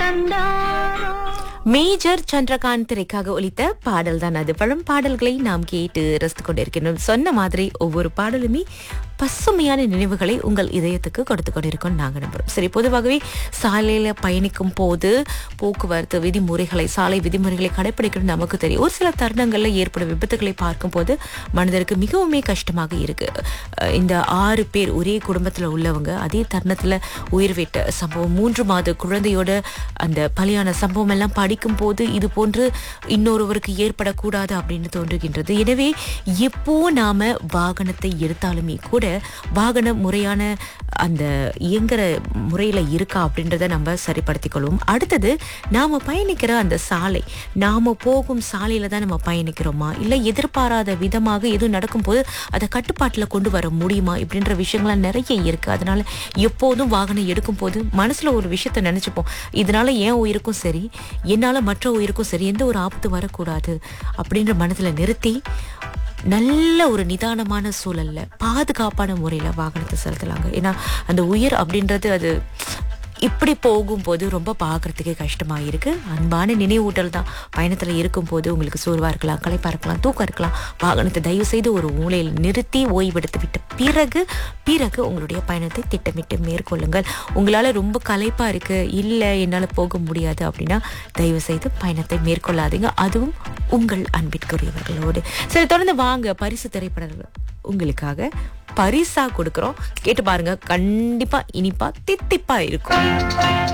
தந்தாரோ major Chandrakant திரைக்காக ஒலித்த பாடல் தான் அது பழம் பாடல்களை நாம் கேட்டு ரசித்துக் கொண்டிருக்கிறோம் சொன்ன மாதிரி ஒவ்வொரு பாடலுமே பசுமையான நினைவுகளை உங்கள் இதயத்துக்கு கொடுத்து கொண்டிருக்கோம் நாங்க நம்புறோம் சரி பொதுவாகவே சாலையில பயணிக்கும் போது போக்குவரத்து விதிமுறைகளை சாலை விதிமுறைகளை கடைபிடிக்கணும் நமக்கு தெரியும் ஒரு சில தருணங்கள்ல ஏற்படும் விபத்துகளை பார்க்கும்போது மனிதருக்கு மிகவுமே கஷ்டமாக இருக்கு அஹ் இந்த ஆறு பேர் ஒரே குடும்பத்துல உள்ளவங்க அதே தருணத்துல உயிர் விட்ட சம்பவம் மூன்று மாத குழந்தையோட அந்த பலியான சம்பவம் எல்லாம் படிக்கும் போது இது போன்று இன்னொருவருக்கு ஏற்படக்கூடாது அப்படின்னு தோன்றுகின்றது எனவே எப்போ நாம வாகனத்தை எடுத்தாலுமே கூட வாகனம் முறையான அந்த இயங்குற முறையில இருக்கா அப்படின்றத நம்ம சரிப்படுத்திக் கொள்வோம் அடுத்தது நாம பயணிக்கிற அந்த சாலை நாம போகும் சாலையில தான் நம்ம பயணிக்கிறோமா இல்ல எதிர்பாராத விதமாக எதுவும் நடக்கும்போது அதை கட்டுப்பாட்டுல கொண்டு வர முடியுமா இப்படின்ற விஷயங்கள்லாம் நிறைய இருக்கு அதனால எப்போதும் வாகனம் எடுக்கும் போது மனசுல ஒரு விஷயத்த நினைச்சுப்போம் இதனால என் உயிருக்கும் சரி என்னால மற்ற உயிருக்கும் சரி எந்த ஒரு ஆபத்து வரக்கூடாது அப்படின்ற மனசுல நிறுத்தி நல்ல ஒரு நிதானமான சூழல்ல பாதுகாப்பான முறையில வாகனத்தை செலுத்தலாங்க ஏன்னா அந்த உயிர் அப்படின்றது அது இப்படி போகும்போது ரொம்ப பார்க்கறதுக்கே கஷ்டமா இருக்கு அன்பான நினைவூட்டல் தான் பயணத்துல இருக்கும்போது உங்களுக்கு சோர்வா இருக்கலாம் களைப்பா இருக்கலாம் தூக்கம் இருக்கலாம் வாகனத்தை தயவு செய்து ஒரு மூலையில் நிறுத்தி ஓய்வெடுத்து விட்ட பிறகு பிறகு உங்களுடைய பயணத்தை திட்டமிட்டு மேற்கொள்ளுங்கள் உங்களால ரொம்ப களைப்பா இருக்கு இல்ல என்னால போக முடியாது அப்படின்னா தயவு செய்து பயணத்தை மேற்கொள்ளாதீங்க அதுவும் உங்கள் அன்பிற்குரியவர்களோடு சரி தொடர்ந்து வாங்க பரிசு திரைப்படங்கள் உங்களுக்காக பரிசா கொடுக்குறோம் கேட்டு பாருங்க கண்டிப்பா இனிப்பா தித்திப்பா இருக்கும்